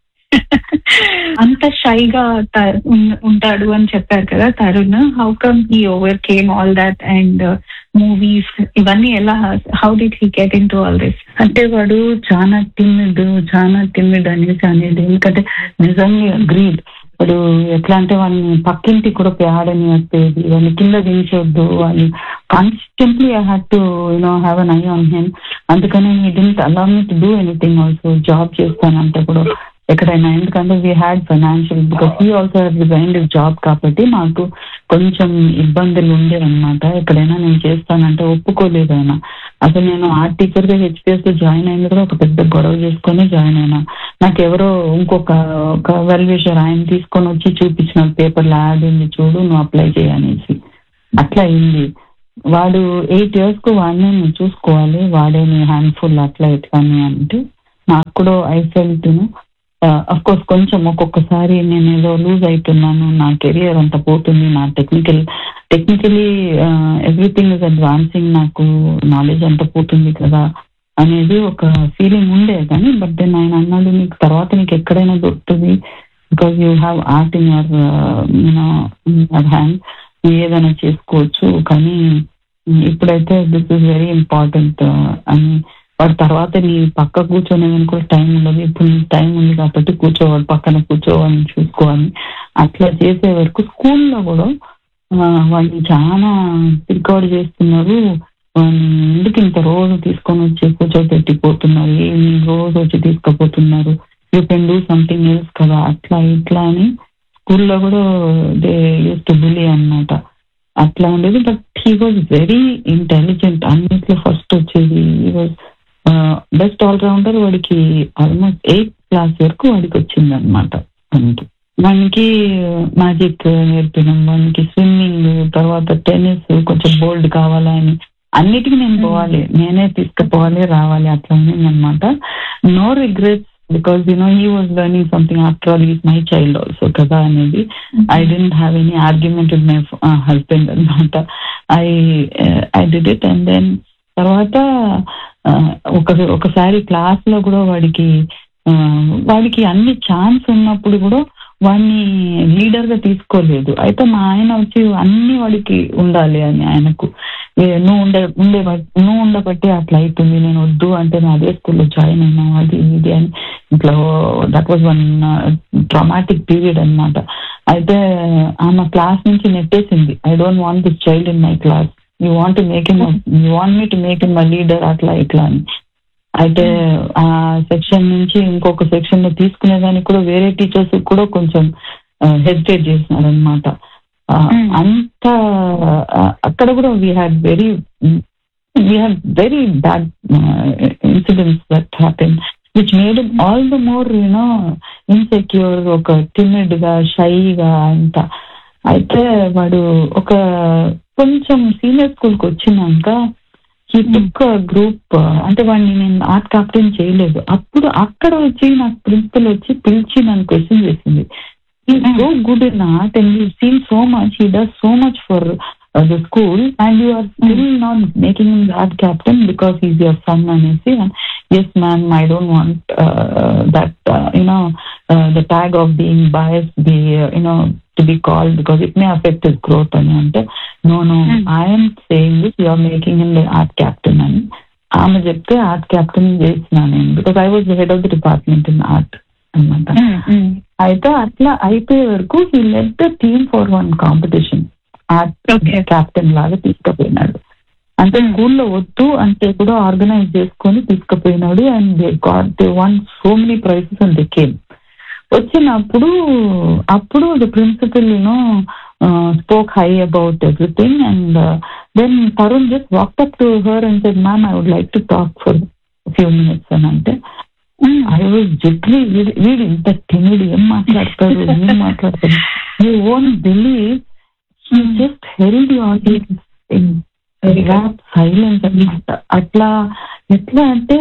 అంత షైగా ఉంటాడు అని చెప్పారు కదా Tarun how come he overcame all that and movies ఇవన్నీ ఎలా how did he get into all this అంటే వాడు చాలా టిమ్మిడ్ చాలా టిమ్మిడ్ అనేసి అనేది ఎందుకంటే నిజంగా గ్రీడ్ వాడు ఎట్లా అంటే వాళ్ళని పక్కింటి కూడా పోయి ఆడని వచ్చేది వాళ్ళని కింద దించొద్దు వాళ్ళు constantly I had to you know have an eye on him అందుకని he didn't allow me to do anything also job చేస్తానంటే కూడా ఎక్కడైనా ఎందుకంటే we had financial because he also resigned job కాబట్టి మాకు కొంచెం ఇబ్బందులు ఉండేవన్నమాట ఎక్కడైనా నేను చేస్తానంటే ఒప్పుకోలేదు ఆయన అసలు నేను ఆర్ట్ టీచర్ గా హెచ్పిఎస్ లో జాయిన్ అయింది కూడా ఒక పెద్ద గొడవ చేసుకొని జాయిన్ అయినా నాకు ఎవరో ఇంకొక ఒక వెల్ విషర్ ఆయన తీసుకొని వచ్చి చూపించిన పేపర్లో యాడ్ ఉంది చూడు నువ్వు అప్లై చేయనేసి అట్లా అయింది వాడు ఎయిట్ ఇయర్స్ కు వాడిని నువ్వు చూసుకోవాలి వాడే నీ హ్యాండ్ఫుల్ అట్లా ఎట్లా అని అంటే నాకు కూడా ఐ ఫెల్ట్ అఫ్ కోర్స్ కొంచెం ఒక్కొక్కసారి నేను ఏదో లూజ్ అవుతున్నాను నా కెరియర్ అంత పోతుంది నా technical technically everything is advancing నాకు నాలెడ్జ్ అంత పోతుంది కదా అనేది ఒక ఫీలింగ్ ఉండే కానీ బట్ దెన్ ఆయన అన్నాడు నీకు తర్వాత నీకు ఎక్కడైనా దొరుకుతుంది because you have art in your you know hand ఏదైనా చేసుకోవచ్చు కానీ ఇప్పుడైతే దిస్ ఇస్ వెరీ ఇంపార్టెంట్ అని వాడు తర్వాత నీ పక్క కూర్చొని కూడా టైం ఉండదు ఇప్పుడు నీకు టైం ఉంది కాబట్టి కూర్చోవాలి పక్కన కూర్చోవాలి చూసుకోవాలి అట్లా చేసే వరకు స్కూల్లో కూడా వాళ్ళు చాలా రికార్డ్ చేస్తున్నారు ఎందుకు ఇంత రోజు తీసుకొని వచ్చి కూర్చోబెట్టిపోతున్నారు ఈవినింగ్ రోజు వచ్చి తీసుకుపోతున్నారు you can do something else కదా అట్లా ఇట్లా అని స్కూల్లో కూడా దే యూస్ టు బులీ అనమాట అట్లా ఉండేది but he was very intelligent అన్నిట్లో ఫస్ట్ వచ్చేది హీ వాజ్ బెస్ట్ ఆల్రౌండర్ వాడికి ఆల్మోస్ట్ ఎయిత్ క్లాస్ వరకు వాడికి వచ్చింది అనమాట మనకి మనకి మ్యాజిక్ నేర్పినాం మనకి స్విమ్మింగ్ తర్వాత టెన్నిస్ కొంచెం బోల్డ్ కావాలని అన్నిటికీ నేను పోవాలి నేనే తీసుకుపోవాలి రావాలి అట్లా అనమాట no regrets because you know he was learning something after all is my child also కదా అనేది I didn't have any argument with my husband అనమాట I I did it and then తర్వాత ఒక ఒకసారి క్లాస్ లో కూడా వాడికి వాడికి అన్ని ఛాన్స్ ఉన్నప్పుడు కూడా వాడిని లీడర్ గా తీసుకోలేదు అయితే మా ఆయన వచ్చి అన్ని వాడికి ఉండాలి అని ఆయనకు నువ్వు ఉండే ఉండే నువ్వు ఉండబట్టి అట్లా అవుతుంది నేను వద్దు అంటే నేను అదే స్కూల్లో జాయిన్ అయినా అది ఇది అని ఇట్లా that was one traumatic period అనమాట అయితే ఆమె క్లాస్ నుంచి నెట్టేసింది I don't want this child in my class you want make in you want me to make in my leader అట్లా ఇట్లా అని అయితే ఆ సెక్షన్ నుంచి ఇంకొక సెక్షన్ లో తీసుకునేదానికి కూడా వేరే టీచర్స్ కూడా కొంచెం హెసిటేట్ చేసినారు అనమాట అంత అక్కడ కూడా we had very we had very bad incidents that happen which made all the more you know insecure ఒక టిమిడ్ గా షైగా అంత అయితే వాడు ఒక కొంచెం సీనియర్ స్కూల్ కి వచ్చినాక ఈ టుక్ గ్రూప్ అంటే వాడిని నేను ఆర్ట్ క్యాప్టెన్ చేయలేదు అప్పుడు అక్కడ వచ్చి నాకు ప్రిన్సిపల్ వచ్చి పిలిచి నన్ను క్వశ్చన్ చేసింది ఈ so good in art and you seen so much he does so much for the school and you are still not making in art captain because is your son అనేసి yes ma'am I don't want that you know the tag of being bias be you know to be called because it may affect his growth అని అంటే no no I'm saying this you are making him the art captain అని ఆమె చెప్తే ఆర్ట్ క్యాప్టెన్ చేసిన నేను because I was head of the department in art అనమాట అయితే అట్లా అయిపోయే వరకు he let the team for one competition art captain లాగా తీసుకుపోయినాడు అంటే స్కూల్లో వద్దు అంటే కూడా ఆర్గనైజ్ చేసుకొని తీసుకుపోయినాడు and they got they won so many prizes and they came వచ్చినప్పుడు అప్పుడు the principal you know spoke high about everything and then Tarun just walk up to her and said ma'am I would like to talk for few minutes అని అంటే ఐ వాజ్ జిట్లీ వీడు ఇంత తిమిడి ఏం మాట్లాడతారు ఏం మాట్లాడతారు you won't believe he just held audience silence అనమాట అట్లా ఎట్లా అంటే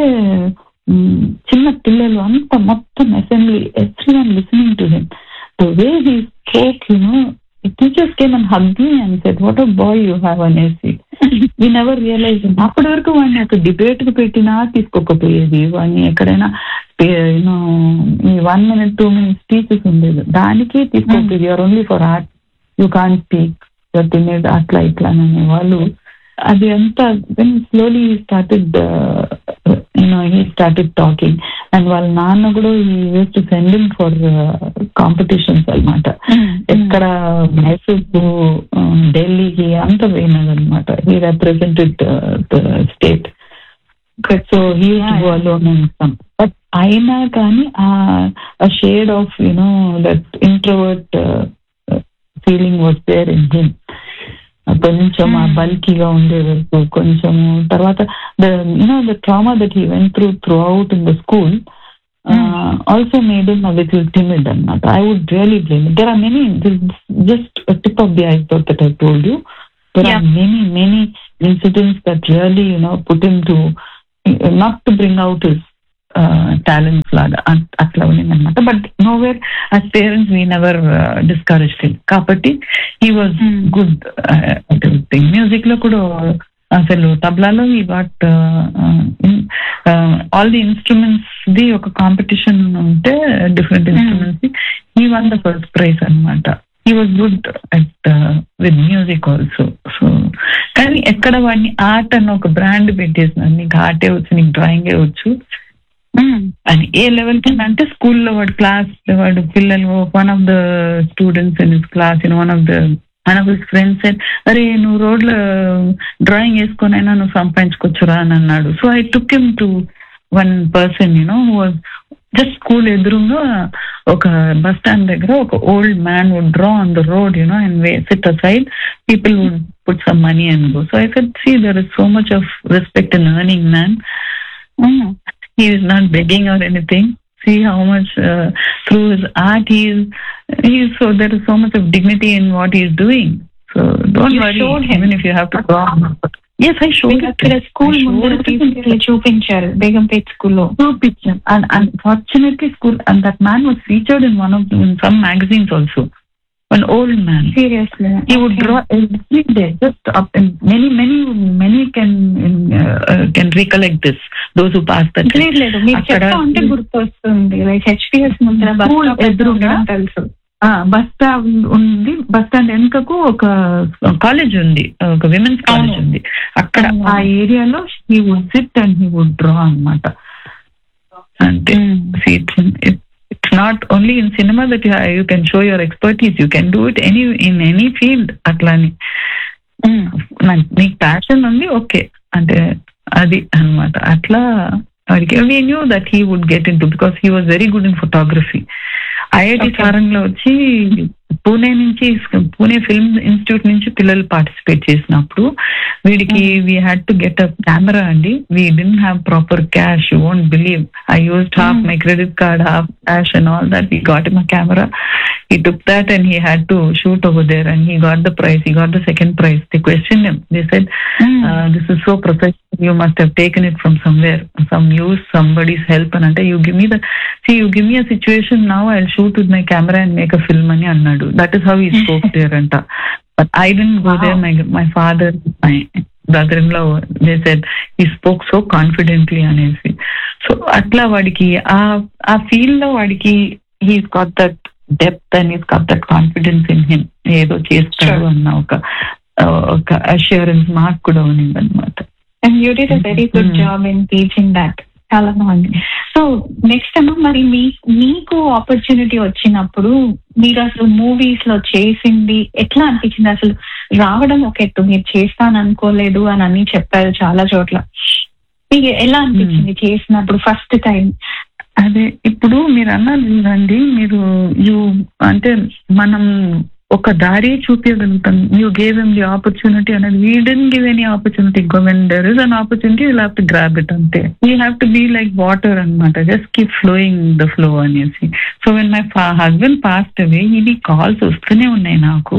చిన్న పిల్లలు అంత మొత్తం assembly every one listening to him the way he spoke you know teachers came and hug me and said what a boy you have అనేసి వీ నెవర్ రియలైజ్ అప్పటి వరకు వాడిని ఒక డిబేట్ కు పెట్టినా తీసుకోకపోయేది వాడిని ఎక్కడైనా యూనో ఈ one minute two minutes teachers ఉండేది దానికి తీసుకోకపోయేది you're only for art you can speak you're తినేది అట్లా ఇట్లా అనే వాళ్ళు అది అంతా then slowly started you know he started talking and వాళ్ళ నాన్న కూడా ఈ used to sending for competitions అనమాట ఎక్కడ మైసూర్ ఢిల్లీకి అంత పోయినది అనమాట he represented state so he go alone and some but అయినా కానీ ఆ shade of you know that introvert feeling was there in him కొంచెం ఆ Hmm. బల్కీగా ఉండే వరకు కొంచెము తర్వాత the you know the trauma that he went through throughout in the school also made him little timid అన్నమాట I would really blame there are many just tip of the iceberg that I told you there Yeah. are many many incidents that really you know put him to not to bring out his uh, talents లాగా అట్- అట్లా ఉన్నదన్నమాట but no where as parents we never discourage him కాబట్టి he was Hmm. Good thing music లో కూడా అసలు తబలాలో ఈ got all the instruments the ఒక కాంపిటీషన్ ఉంటే డిఫరెంట్ Hmm. ఇన్స్ట్రుమెంట్స్ ఈ వన్ ద ఫస్ట్ ప్రైజ్ అన్నమాట he was good at with music also so కానీ ఎక్కడ వాడిని ఆర్ట్ అని ఒక బ్రాండ్ పెట్టేసినారు నీకు ఆర్టే వచ్చు నీకు డ్రాయింగే వచ్చు అని ఏ లెవెల్ కింద అంటే స్కూల్లో వాడు క్లాస్ వాడు పిల్లలు one of the students in his class in one of the one of his friends అరే నువ్వు రోడ్లో డ్రాయింగ్ వేసుకొనైనా నువ్వు సంపాదించుకోవచ్చురా అని అన్నాడు so I took him to one person you know was just school ఎదురుగా ఒక బస్ స్టాండ్ దగ్గర ఒక old man would draw on the road you know and we sit aside people would put some money and go so i said see there is so much of respect in earning man Mm. he is not begging or anything see how much uh, through his art he is he is so there is so much of dignity in what he is doing so don't You worry showed him. even if you have to draw yes i showed it అక్కడ స్కూల్ I showed ముందర it to him. తీసుకెళ్ళి చూపించారు బేగంపేట్ స్కూల్లో చూపించాం and unfortunately school and that man was featured in one of the, in some magazines also an old man seriously he would draw every day just up and many many many can uh, uh, can recollect this those who passed that లేదు లేదు మీరు అక్కడ- చెప్తా ఉంటే గుర్తు వస్తుంది లైక్ హెచ్పిఎస్ ముందర బస్ School స్టాప్ ఎదురుగా? ఉండడం తెలుసు బస్ స్టాండ్ ఉంది బస్ స్టాండ్ వెనుకకు ఒక కాలేజ్ ఉంది ఒక విమెన్స్ కాలేజ్ అవును. ఉంది అక్కడ అవును. ఆ ఏరియాలో he would sit and he would draw అన్నమాట అంటే it's not only in cinema that you can show your expertise you can do it any in any field అట్లాని నాకు నీకు ప్యాషన్ ఉంది ఓకే అంటే అది అన్నమాట అట్లా వాడికి we knew that he would get into because he was very good in photography IIT Okay. Saarang లో వచ్చి పూణే నుంచి పూణే ఫిల్మ్ ఇన్స్టిట్యూట్ నుంచి పిల్లలు పార్టిసిపేట్ చేసినప్పుడు వీడికి we had to get a camera అండి we didn't have proper cash you won't believe I used half Mm. My credit card half cash and all that we got him camera he took that and he had to shoot over there and he got the prize he got the second prize they questioned him they said uh, this is so professional you must have taken it from somewhere some use somebody's help and ante you give me the see you give me a situation now i'll shoot with my camera and make a film అని అన్నాడు that is how he spoke there అంట but i didn't go there Wow. my my father my brother-in-law they said he spoke so confidently అనేసి సో అట్లా వాడికి ఆ ఆ ఫీల్డ్ లో వాడికి he's got that depth and he's got that confidence in him ఏదో చేస్తాడు Sure. అన్న ఒక ఒక అష్యూరెన్స్ మాకు కూడా ఉన్నింది అనమాట and you did a very good Mm. Job in teaching that చాలా బాగుంది సో నెక్స్ట్ ఏమో మరి మీ మీకు ఆపర్చునిటీ వచ్చినప్పుడు మీరు అసలు మూవీస్ లో చేసింది ఎట్లా అనిపించింది అసలు రావడం ఒక ఎత్తు మీరు చేస్తాను అనుకోలేదు అని అన్ని చెప్పారు చాలా చోట్ల మీకు ఎలా అనిపించింది చేసినప్పుడు ఫస్ట్ టైం అదే ఇప్పుడు మీరు అన్నారు చూడండి మీరు యూ అంటే మనం ఒక దారి చూపించగలుగుతాం you gave them the opportunity అనేది we didn't give any opportunity when there is an opportunity you have to grab it అంతే you have to be like water అనమాట just keep flowing the flow అనేసి so when my husband passed away ఇది కాల్స్ వస్తూనే ఉన్నాయి నాకు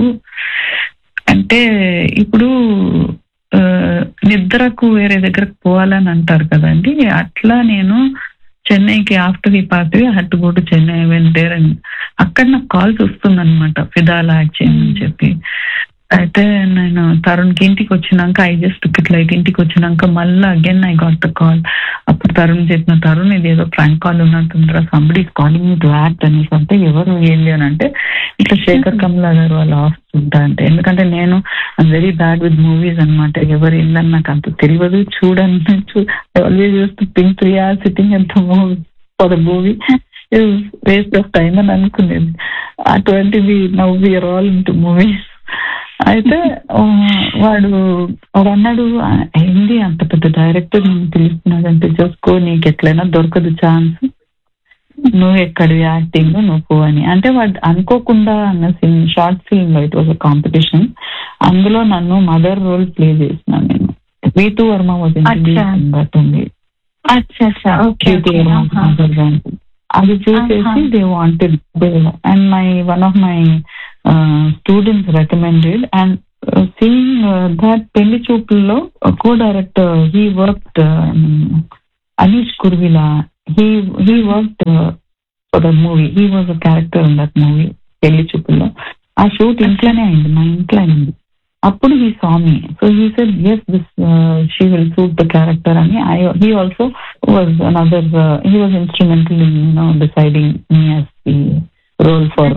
అంటే ఇప్పుడు ఆ, నిద్రకు వేరే దగ్గరకు పోవాలని అంటారు కదండి అట్లా నేను చెన్నైకి ఆఫ్టర్ ఈ party had to go to Chennai when there and అక్కడ నాకు కాల్స్ వస్తుందన్నమాట ఫిదాలా యాక్ట్ చేయమని Hmm. చెప్పి అయితే నేను తరుణ్కి ఇంటికి వచ్చినాక ఐ జస్ట్ టికెట్ లైట్ ఇంటికి వచ్చినాక మళ్ళీ again I got the call అప్పుడు తరుణ్ చెప్పిన తరుణ్ ఇది ఏదో ప్రాంక్ కాల్ ఉన్నట్టుందిరా somebody calling me to act అనేసి అంటే ఎవరు ఏంటి అని అంటే ఇట్లా శేఖర్ కమలా గారు వాళ్ళ ఆఫీస్ ఉంటా అంటే ఎందుకంటే నేను I'm very bad with movies అన్నమాట ఎవరు ఏందని నాకు అంత తెలియదు చూడని always used to think three hours sitting అంత movie for the movie waste of time అని అనుకునేది అటువంటివి now we're all into movies అయితే ఆ, వాడు వాడు అన్నాడు "ఆ, ఏంది అంత పెద్ద డైరెక్టర్ నేను పిలుస్తున్నాడంటే చూసుకో నీకు ఎట్లయినా దొరకదు ఛాన్స్ నువ్వు ఎక్కడివి యాక్టింగ్ నువ్వు పో అని అంటే వాడు అనుకోకుండా అన్న సినిమా షార్ట్ ఫిల్మ్ లో ఇట్ వాజ్ అ కాంపిటీషన్ అందులో నన్ను మదర్ రోల్ ప్లే చేసిన నేను రీతు వర్మ వాజ్ అచ్చా. దట్ ఉంది అచ్చా అచ్చా okay Ritu Varma mother role. అది చూసేసి ఆహా. They wanted and my one of my students recommended and seeing that పెళ్లి చూపుల్లో co director he worked Anish Kuruvilla he he worked for the movie he was a character in that movie పెళ్లి చూపుల్లో ఆ షూట్ ఇంట్లోనే అయింది మా ఇంట్లో అయింది అప్పుడు he saw me so he said yes this she will suit the character అని I he also was another he was instrumental in you know deciding me as the role for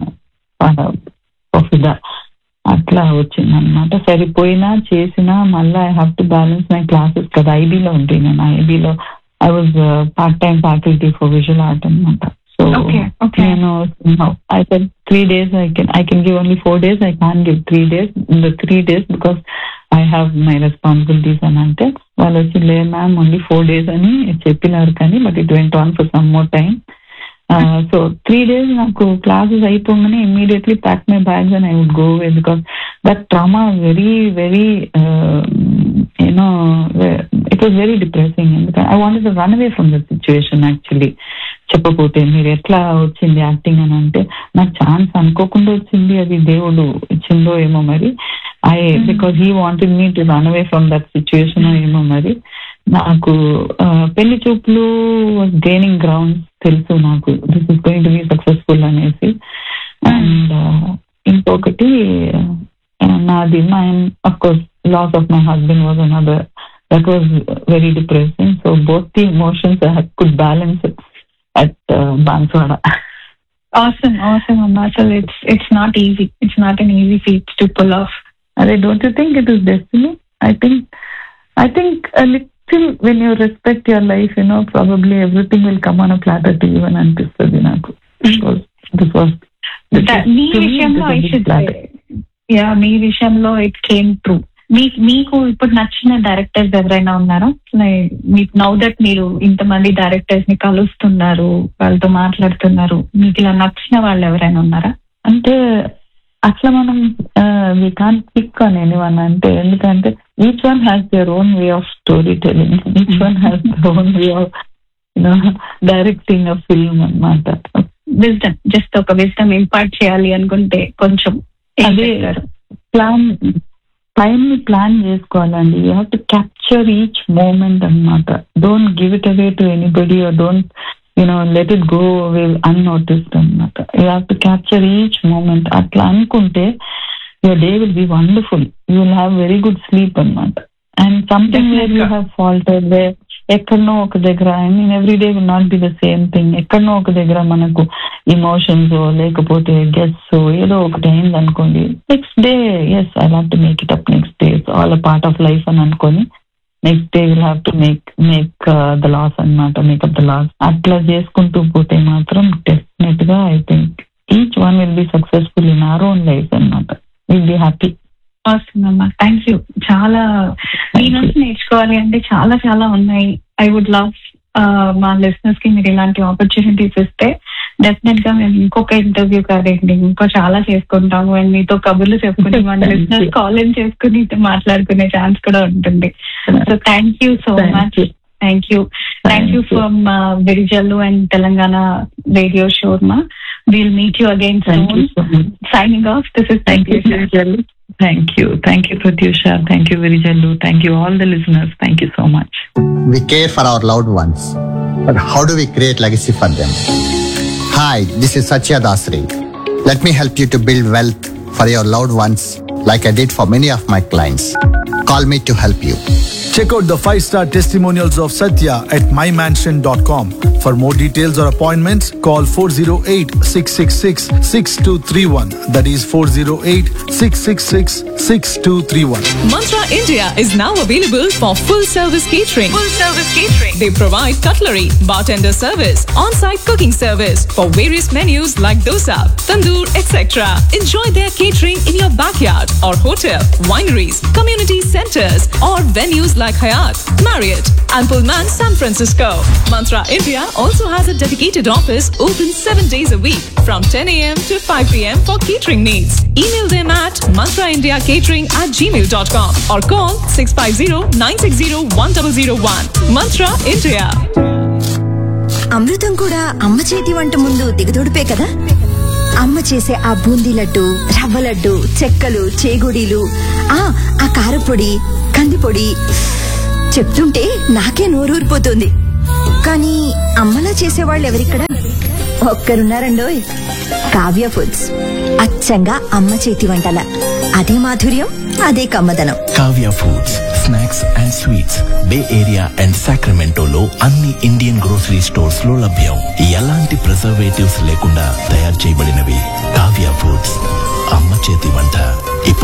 Fidaa అట్లా వచ్చింది అనమాట సరిపోయినా చేసినా మళ్ళీ I have to balance my classes కదా ఐబీలో ఉంటుంది నేను ఐబీలో I was part time faculty for visual art అనమాట సో Okay, okay. నేను I said three days I can I can give only four days I can give three days in the three days because I have my responsibilities అని అంటే వాళ్ళు వచ్చి లే మ్యామ్ ఓన్లీ ఫోర్ డేస్ అని చెప్పినారు కానీ but it went on for some more time so three days నాకు క్లాసెస్ అయిపోగానే immediately pack my bags and I would go away because that trauma very very you know it was very depressing ఎందుకంటే I wanted to run away from the situation actually చెప్పకపోతే మీరు ఎట్లా వచ్చింది యాక్టింగ్ అని అంటే నాకు ఛాన్స్ అనుకోకుండా వచ్చింది అది దేవుడు ఇచ్చిందో ఏమో మరి I because he wanted me to run away from that situation ఏమో మరి నాకు ఆ, పెళ్లి చూపులు గెయినింగ్ గ్రౌండ్ తెలుసు నాకు this is going to be successful అనేసి అండ్ ఇంకొకటి ఆ, నాది my of course loss of my husband was another that was very depressing so both the emotions I could balance at Banswada Awesome, awesome, Amma. So it's it's not easy. It's not an easy feat to pull off. అదే don't you think it is destiny I think I think little when you respect your life you know probably everything will come on a platter to you అని అనిపిస్తుంది నాకు దిస్ వాస్ That- మీ విషయంలో ఐ షుడ్ యా మీ విషయంలో ఇట్ కేమ్ ట్రూ మీ- మీకు ఇప్పుడు నచ్చిన డైరెక్టర్స్ ఎవరైనా ఉన్నారా Like, మీకు నౌ దట్ మీరు ఇంతమంది డైరెక్టర్స్ ని కలుస్తున్నారు వాళ్ళతో మాట్లాడుతున్నారు మీకు ఇలా నచ్చిన వాళ్ళు ఎవరైనా ఉన్నారా అంటే అట్లా మనం we can pick on anyone అంటే ఎందుకంటే each one has their own way of story telling each one has their own way of you know directing a film అన్నమాట విజ్డమ్ జస్ట్ ఒక విజ్డమ్ ఇంపార్ట్ చేయాలి అనుకుంటే కొంచెం ఏం అదే చెప్తారు? ప్లాన్ టైం ని ప్లాన్ చేసుకోవాలండి you have to capture each moment అన్నమాట don't give it away to anybody or don't you know let it go away unnoticed అనమాట you have to capture each moment అట్లా అనుకుంటే your day will be wonderful you will have very good sleep అన్నమాట and something where you Definitely. Have faulted way ఎక్కడనో ఒక దగ్గర I mean every day will not be the same thing ఎక్కడనో ఒక దగ్గర మనకు ఇమోషన్స్ లేకపోతే గెస్ ఏదో ఒకటి అయింది అనుకోండి next day yes I have to make it up next day all a part of life అని అనుకొని next day will have to make make the loss అన్నమాట మేకప్ ద లాస్ అట్లా చేసుకుంటూ పోతే మాత్రం డెఫినెట్ గా I think each one will be successful in our own life అన్నమాట విల్ బి హ్యాపీ వస్తుందమ్మా థ్యాంక్ యూ చాలా మీ నుంచి నేర్చుకోవాలి అంటే చాలా చాలా ఉన్నాయి ఐ వుడ్ లవ్ మా లిసనర్స్ కి మీరు ఇలాంటి ఆపర్చునిటీస్ ఇస్తే డెఫినెట్ గా మేము ఇంకొక ఇంటర్వ్యూ కాదండి ఇంకో చాలా చేసుకుంటాము అండ్ మీతో కబుర్లు చెప్పుకుని మన Thank listeners you. Call in చేసుకుని మాట్లాడుకునే ఛాన్స్ కూడా ఉంటుంది so thank you so Thank much you. Thank you thank you Thank you. From Virijallu and Telangana radio షోర్మా will meet you again thank you so much signing off this is Thank you, Virijallu. Thank you. Thank you, Pratyusha. Thank you, Virijallu. Thank you, all the listeners. Thank you so much. We care for our loved ones, but how do we create legacy for them? Hi, this is Satya Dasri. Let me help you to build wealth for your loved ones like I did for many of my clients. Call me to help you. Check out the 5-star testimonials of Satya at mymansion.com. For more details or appointments, call 408-666-6231. That is 408-666-6231. Mantra India is now available for full service catering. Full service catering. They provide cutlery, bartender service, on-site cooking service for various menus like dosa, tandoor, etc. Enjoy their catering in your backyard or hotel, wineries, community centers, or venues like Hyatt, Marriott, and Pullman San Francisco. Mantra India also has a dedicated office open seven days a week from 10 a.m. to 5 p.m. for catering needs. Email them at mantraindiacatering at gmail.com or call 650-960-1001. Mantra India. అమృతం కూడా అమ్మ చేతి వంట ముందు దిగదొడిపే కదా అమ్మ చేసే ఆ బూందీ లడ్డు రవ్వ లడ్డు చెక్కలు చేగుడీలు ఆ ఆ కారపొడి కందిపొడి చెప్తుంటే నాకే నోరూరిపోతుంది కానీ అమ్మలా చేసేవాళ్ళు ఎవరిక్కడ ఒక్కరున్నారండోయ్ కావ్య ఫుడ్స్ అచ్చంగా అమ్మ చేతి వంటల అదే మాధుర్యం అదే కమ్మదనం Kavya foods snacks and sweets bay area and సాక్రమెంటోలో అన్ని ఇండియన్ గ్రోసరీ స్టోర్స్ లో లభ్యం ఎలాంటి ప్రిజర్వేటివ్స్ లేకుండా తయారు చేయబడినవి కావ్య ఫుడ్స్ అమ్మ చేతి వంట